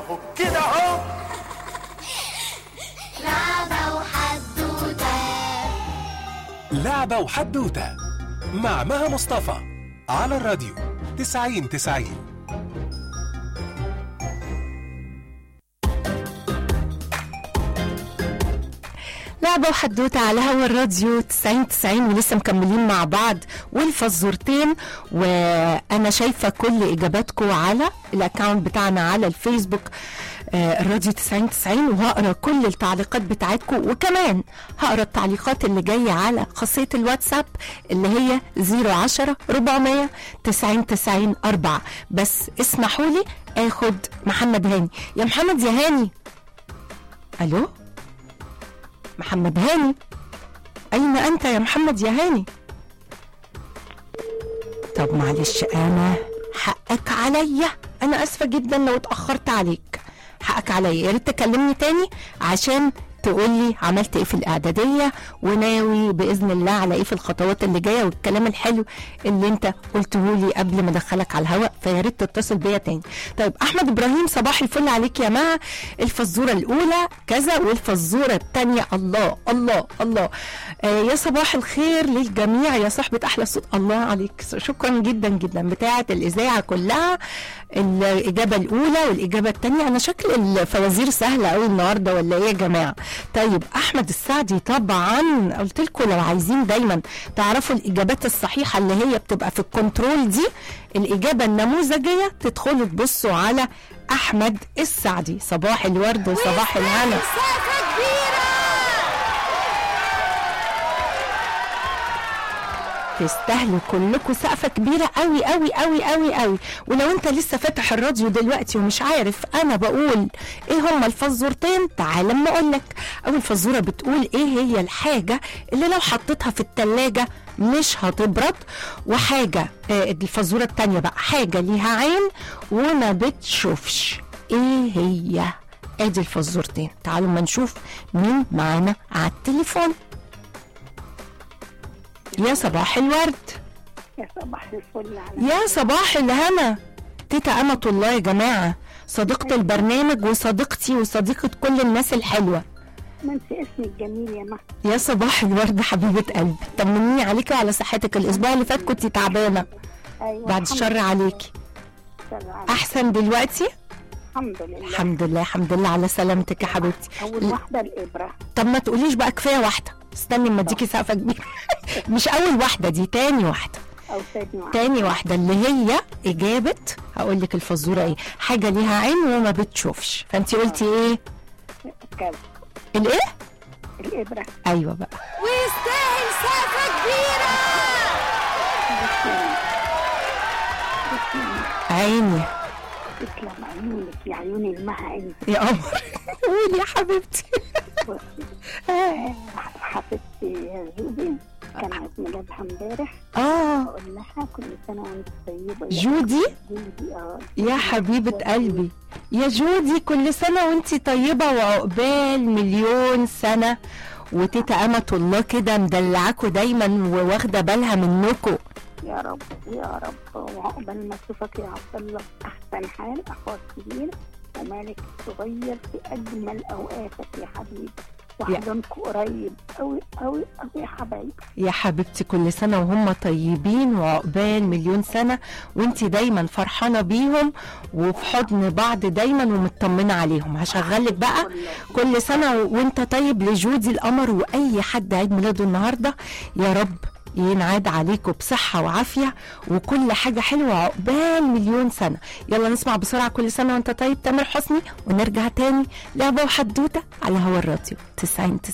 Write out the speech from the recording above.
اهو كده اهو لعبة وحدوتة لعبة وحدوتة مع مها مصطفى على الراديو 90 90 لعبة وحدوتة على هوا الراديو 90 90 ولسه مكملين مع بعض والفزورتين وانا شايفة كل اجاباتكم على الاكونت بتاعنا على الفيسبوك آه، الراديو 90 90 وهقرا كل التعليقات بتاعتكم وكمان هقرا التعليقات اللي جايه على خاصيه الواتساب اللي هي 010 400 90 90 4 بس اسمحوا لي اخد محمد هاني يا محمد يا هاني الو محمد هاني أين أنت يا محمد يا هاني طب معلش أنا حقك عليا أنا آسفة جدا لو اتأخرت عليك حقك عليا يا ريت تكلمني تاني عشان تقولي عملت ايه في الاعداديه وناوي باذن الله على ايه في الخطوات اللي جايه والكلام الحلو اللي انت قلته لي قبل ما ادخلك على الهواء فيا ريت تتصل بيا تاني طيب احمد ابراهيم صباح الفل عليك يا مها الفزوره الاولى كذا والفزوره الثانيه الله الله الله آه يا صباح الخير للجميع يا صاحبه احلى صوت الله عليك شكرا جدا جدا بتاعه الاذاعه كلها الاجابه الاولى والاجابه الثانيه انا شكل الفوازير سهله قوي النهارده ولا ايه يا جماعه طيب احمد السعدي طبعا قلت لكم لو عايزين دايما تعرفوا الاجابات الصحيحه اللي هي بتبقى في الكنترول دي الاجابه النموذجيه تدخلوا تبصوا على احمد السعدي صباح الورد وصباح الهنا مسافة كبيرة تستاهلوا كلكم سقفه كبيره قوي قوي قوي قوي قوي ولو انت لسه فاتح الراديو دلوقتي ومش عارف انا بقول ايه هما الفزورتين تعال اما اقول لك اول فزوره بتقول ايه هي الحاجه اللي لو حطيتها في التلاجة مش هتبرد وحاجه آه الفزوره التانية بقى حاجه ليها عين وما بتشوفش ايه هي ادي الفزورتين تعالوا ما نشوف مين معانا على التليفون يا صباح الورد يا صباح الفل على يا صباح الهنا تيتا أمة الله يا جماعة صديقة البرنامج وصديقتي وصديقة كل الناس الحلوة ما انت اسمك جميل يا مها يا صباح الورد حبيبة قلبي طمنيني عليكي وعلى صحتك الأسبوع اللي فات كنت تعبانة ايوه بعد الحمد الشر عليكي لله عليك. أحسن دلوقتي الحمد لله الحمد لله الحمد لله على سلامتك يا حبيبتي اول واحده الابره طب ما تقوليش بقى كفاية واحدة استني اما اديكي سقفة كبيرة مش أول واحدة دي تاني واحدة او ثاني واحده تاني واحدة اللي هي إجابة هقول لك الفزورة إيه حاجة ليها عين وما بتشوفش فأنت قلتي إيه كذا الإيه الابره أيوة بقى ويستاهل سقفة كبيرة عيني تسلم عيونك يا عيوني المها انت يا قمر قولي يا حبيبتي بصي آه، حبيبتي يا جودي كان عيد ميلادها امبارح آه اقول لها كل سنه وانت طيبه يا جودي جودي اه يا حبيبة قلبي يا جودي كل سنة وانتي طيبة وعقبال مليون سنة وتيتا أمة الله كده مدلعاكوا دايما وواخدة بالها منكوا يا رب يا رب وعقبال ما اشوفك يا عبد الله في احسن حال اخوك كبير ومالك الصغير في اجمل اوقاتك يا حبيبي وحضنكوا قريب قوي قوي قوي يا حبايبي يا حبيبتي كل سنة وهم طيبين وعقبال مليون سنة وانتي دايما فرحانة بيهم وفي حضن بعض دايما ومطمنة عليهم هشغلك بقى كل سنة و- وانت طيب لجودي القمر واي حد عيد ميلاده النهاردة يا رب ينعاد عليكم بصحة وعافية وكل حاجة حلوة عقبال مليون سنة يلا نسمع بسرعة كل سنة وانت طيب تامر حسني ونرجع تاني لعبة وحدوتة على هوا الراديو 90